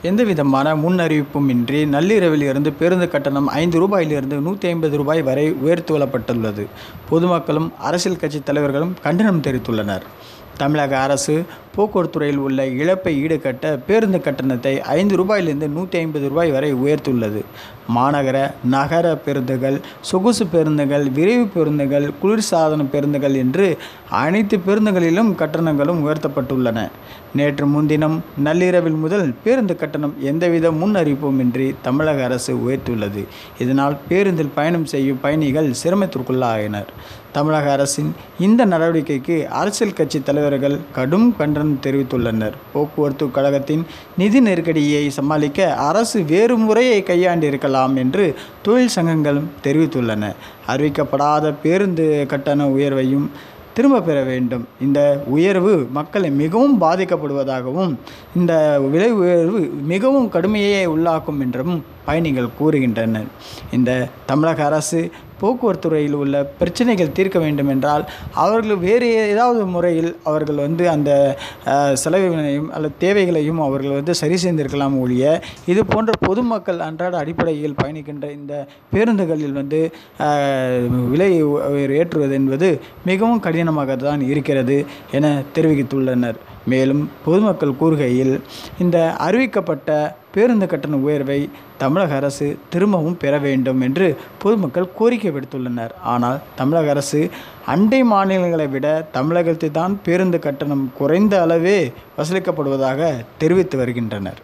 எந்தவிதமான முன் அறிவிப்பும் இன்றி நள்ளிரவில் இருந்து பேருந்து கட்டணம் ஐந்து ரூபாயிலிருந்து நூற்றி ஐம்பது ரூபாய் வரை உயர்த்துவப்பட்டுள்ளது பொதுமக்களும் அரசியல் கட்சி தலைவர்களும் கண்டனம் தெரிவித்துள்ளனர் தமிழக அரசு போக்குவரத்துறையில் உள்ள இழப்பை ஈடுகட்ட பேருந்து கட்டணத்தை ஐந்து ரூபாயிலிருந்து நூற்றி ஐம்பது ரூபாய் வரை உயர்த்தியுள்ளது மாநகர நகர பேருந்துகள் சொகுசு பேருந்துகள் விரைவு பேருந்துகள் குளிர்சாதன பேருந்துகள் என்று அனைத்து பேருந்துகளிலும் கட்டணங்களும் உயர்த்தப்பட்டுள்ளன நேற்று முன்தினம் நள்ளிரவில் முதல் பேருந்து கட்டணம் எந்தவித முன் அறிவிப்புமின்றி தமிழக அரசு உயர்த்தியுள்ளது இதனால் பேருந்தில் பயணம் செய்யும் பயணிகள் சிரமத்திற்குள்ளாகினர் தமிழக அரசின் இந்த நடவடிக்கைக்கு அரசியல் கட்சி தலைவர்கள் கடும் கண்டனம் தெரிவித்துள்ளனர் போக்குவரத்து கழகத்தின் நிதி நெருக்கடியை சமாளிக்க அரசு வேறு முறையை கையாண்டிருக்கலாம் என்று தொழில் சங்கங்களும் தெரிவித்துள்ளன அறிவிக்கப்படாத பேருந்து கட்டண உயர்வையும் திரும்ப பெற வேண்டும் இந்த உயர்வு மக்களை மிகவும் பாதிக்கப்படுவதாகவும் இந்த விலை உயர்வு மிகவும் கடுமையை உள்ளாக்கும் என்றும் பயணிகள் கூறுகின்றனர் இந்த தமிழக அரசு போக்குவரத்துறையில் உள்ள பிரச்சனைகள் தீர்க்க வேண்டும் என்றால் அவர்கள் வேறு ஏதாவது முறையில் அவர்கள் வந்து அந்த அஹ், செலவினையும் அல்லது தேவைகளையும் அவர்கள் வந்து சரி செய்திருக்கலாம் ஒழிய இது போன்ற பொதுமக்கள் அன்றாட அடிப்படையில் பயணிக்கின்ற இந்த பேருந்துகளில் வந்து அஹ், விலை உயர் ஏற்றுவது என்பது மிகவும் கடினமாக தான் இருக்கிறது என தெரிவித்துள்ளனர் மேலும் பொதுமக்கள் கூறுகையில் இந்த அறிவிக்கப்பட்ட பேருந்து கட்டண உயர்வை தமிழக அரசு திரும்பவும் பெற வேண்டும் என்று பொதுமக்கள் கோரிக்கை விடுத்துள்ளனர் ஆனால் தமிழக அரசு அண்டை மாநிலங்களை விட தமிழகத்தில் தான் பேருந்து கட்டணம் குறைந்த அளவே வசூலிக்கப்படுவதாக தெரிவித்து வருகின்றனர்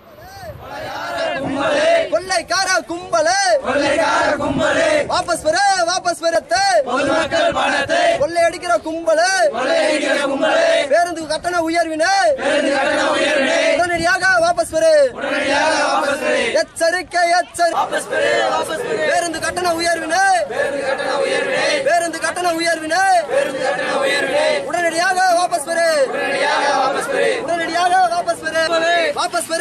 கொள்ளைக்கார கும்பலே வாபஸ் பெற வாபஸ் பெறத்து கொள்ளையடிக்கிற கும்பலே பேருந்து கட்டண உயர்வினை உடனடியாக வாபஸ் பெறு எச்சரிக்கை எச்சரிக்கை பேருந்து கட்டண உயர்வினை பேருந்து கட்டண உயர்வினை உடனடியாக வாபஸ் பெறு உடனடியாக வாபஸ் பெறு வாபஸ் பெறு